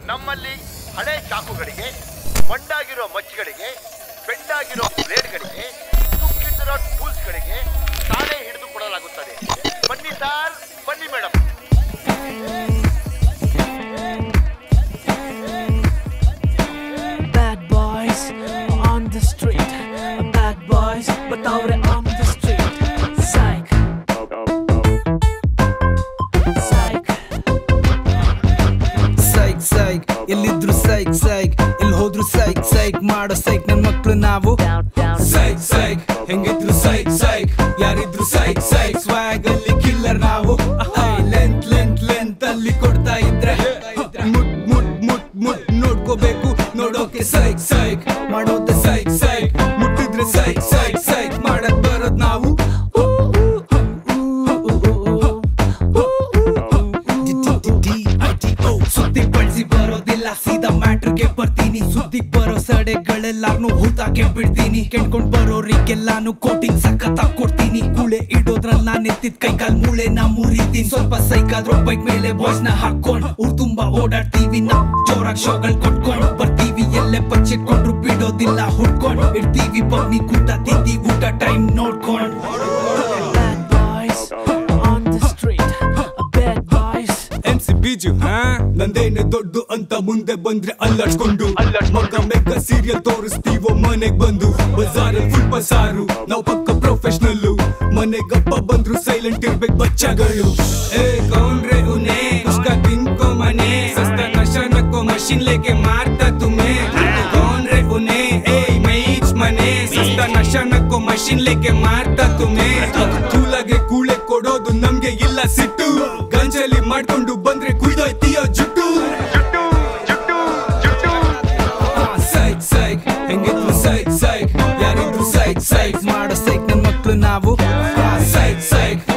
ನಮ್ಮಲ್ಲಿ ಹಳೆ ಚಾಕುಗಳಿಗೆ ಮಂಡಾಗಿರೋ ಮಚ್ಚಿಗಳಿಗೆ ಬೆಂಡಾಗಿರೋ ಬ್ಲೇಡ್ಗಳಿಗೆ ತುಕ್ಕಿಟ್ಟಿರೋ ಟೂಲ್ಸ್ಗಳಿಗೆ ತಾನೇ ಹಿಡಿದು ಕೊಡಲಾಗುತ್ತದೆ ಬನ್ನಿ ಸಾರ್ ಬನ್ನಿ madam Bad boys on the street. Bad boys, but ಅವ್ರೆ on the street. Psych. Psych. Psych psych ಎಲ್ಲಿದ್ರು ಸೈಕ್ ಸೈಕ್ ಎಲ್ಲಿ ಹೋದ್ರು ಸೈಕ್ ಸೈಕ್ ಮಾಡೋ ಸೈಕ್ ನನ್ ಮಕ್ಳು ನಾವು ಸೈಕ್ ಸೈಕ್ ಹೆಂಗಿದ್ರು ಸೈಕ್ ಸೈಕ್ ಯಾರಿದ್ರು ಸೈಕ್ ಸೈಕ್ ಸ್ವಾಗ್ ಅಲ್ಲಿ ಕಿಲ್ಲರ್ ನಾವು ಲೆಂತ್ ಲೆಂತ್ ಲೆಂತ್ ಅಲ್ಲಿ ಕೊಡ್ತಾ ಇದ್ರೆ ಮುಟ್ ಮುಟ್ ಮುಟ್ ಮುಟ್ ನೋಡ್ಕೋಬೇಕು ನೋಡೋಕೆ ಸೈಕ್ ಸೈಕ್ ಮಾಡೋದೆ ಸೈಕ್ ಸೈಕ್ ಮುಟ್ಟಿದ್ರೆ ಸೈಕ್ ಸೈಕ್ ಸೈಕ್ ಮಾಡಕ್ ಬರೋದ್ ನಾವು D-I-T-O. ಸುದ್ದಿ ಬಳಸಿ ಬರೋದಿಲ್ಲ ಸೀದಾ ಮ್ಯಾಟ್ರಿಗೆ ಬರ್ತೀನಿ ಸುದ್ದಿ ಬರೋ ಸಡೆಗಳೆಲ್ಲಾರ್ನು ಹೂತಾಕೆ ಬಿಡ್ತೀನಿ ಕೆಣ್ಕೊಂಡ್ ಬರೋರಿಗೆಲ್ಲಾನು ಕೋಟಿಂಗ್ ಸಖತ್ ಕೊಡ್ತೀನಿ ಕೂಳೆ ಇಡೋದ್ರಲ್ಲಿ ನಾನ್ ಎತ್ತಿದ್ ಕೈ ಕಾಲ್ ಮೂಳೆ ನಾ ಮುರಿತೀನಿ ಸ್ವಲ್ಪ ಸೈಕಾದ್ರೂ ಬೈಕ್ ಮೇಲೆ ಬಾಯ್ಸ್ ನ ಹಾಕೊಂಡ್ ಊರ್ ತುಂಬಾ ಓಡಾಡ್ತೀವಿ ನಾ ಜೋರಾಗ್ ಶೋಗಳ್ ಕೊಟ್ಕೊಂಡ್ ಬರ್ತೀವಿ ಎಲ್ಲೇ ಬಚ್ಚಿಟ್ಕೊಂಡ್ರು ಬಿಡೋದಿಲ್ಲ ಹುಡ್ಕೊಂಡ್ ಇಡ್ತೀವಿ ಪಗ್ನಿ ಕೂಟ ತಿಂದಿ ಊಟ ಟೈಮ್ ನೋಡ್ಕೊಂಡ್ Bad boys on the street. Bad boys. M C Biju ನಂದೇನೆ ದೊಡ್ಡು ಅಂತ ಮುಂದೆ ಬಂದ್ರೆ ಅಲ್ಲಾಡ್ಸ್ಕೊಂಡು ಮಗ ಮೆಗ ಸೀರಿಯಲ್ ತೋರಿಸ್ತೀವೋ ಮನೆಗ್ ಬಂದು ಬಜಾರಲ್ಲಿ ಫುಲ್ ಬಸಾರು ನಾವು ಪಕ್ಕ ಪ್ರೊಫೆಷನಲ್ಲು ಮನೆಗಪ್ಪ ಬಂದ್ರು ಸೈಲೆಂಟ್ ಇರ್ಬೇಕು ಬಚ್ಚಗಳು ಏ ಕೌನ್ರೆ ಉನೆ ಉಸ್ಕಾ ತಿನ್ಕೋ ಮನೆ ಸಸ್ತ ನಶಾ ನಕ್ಕೋ ಮಷಿನ್ ಲೇಕೆ ಮಾರ್ತಾ ತುಮೆ कौन रे उन्हें ए मैच मने सस्ता ನಶಾ ನಕ್ಕೋ ಮಷಿನ್ ಲೇಕೆ ಮಾರ್ತಾ ತುಮೆ ತೂಲಗೆ ಕೂಳೆ ಕೊಡೋದು ನಮ್ಗೆ ಇಲ್ಲ ಸಿಟ್ಟು ಗಂಜಲಿ ಮಾಡ್ಕೊಂಡು ಬಂದ್ರೆ ಕುಯ್ದೋಯ್ತೀಯೋ ಜುಟ್ಟು ಸೈಕ್ ಸೈಕ್ ಹೆಂಗಿದ್ರು ಸೈಕ್ ಸೈಕ್ ಯಾರಿದ್ರು ಸೈಕ್ ಸೈಕ್ ಮಾಡೋ ಸೈಕ್ ನನ್ ಮಕ್ಳು ನಾವು ಸೈಕ್ ಸೈಕ್